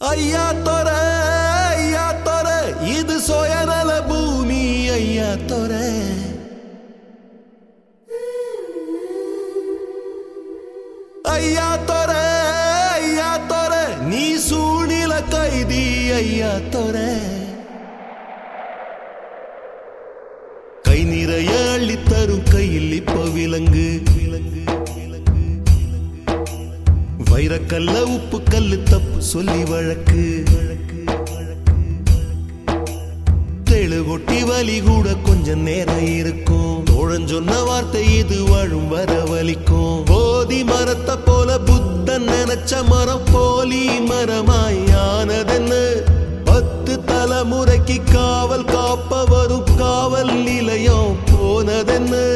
ஐயா தொர ஐயா தொர இது சுயநல பூமி ஐயா தொர ஐயா தொர ஐயா தொர நீ சூழ்நில கைதி ஐயா தொர கை நிறைய அள்ளித் தரும் கையில் இப்ப விலங்கு விலங்கு விலங்கு வைரக்கல்ல உப்பு கல்லு தப்பு சொல்லி வழக்கு வழக்கு வழக்கு தெளு கொட்டி வலி கூட கொஞ்சம் நேரம் இருக்கும் தோழன் சொன்ன வார்த்தை இது வாழும் வர வலிக்கும் போதி மரத்தை போல புத்தன் நினைச்ச மரம் போலி மரமாய் ஆனதென்னு பத்து தலைமுறைக்கு காவல் காப்பவரும் காவல் நிலையம் போனதென்னு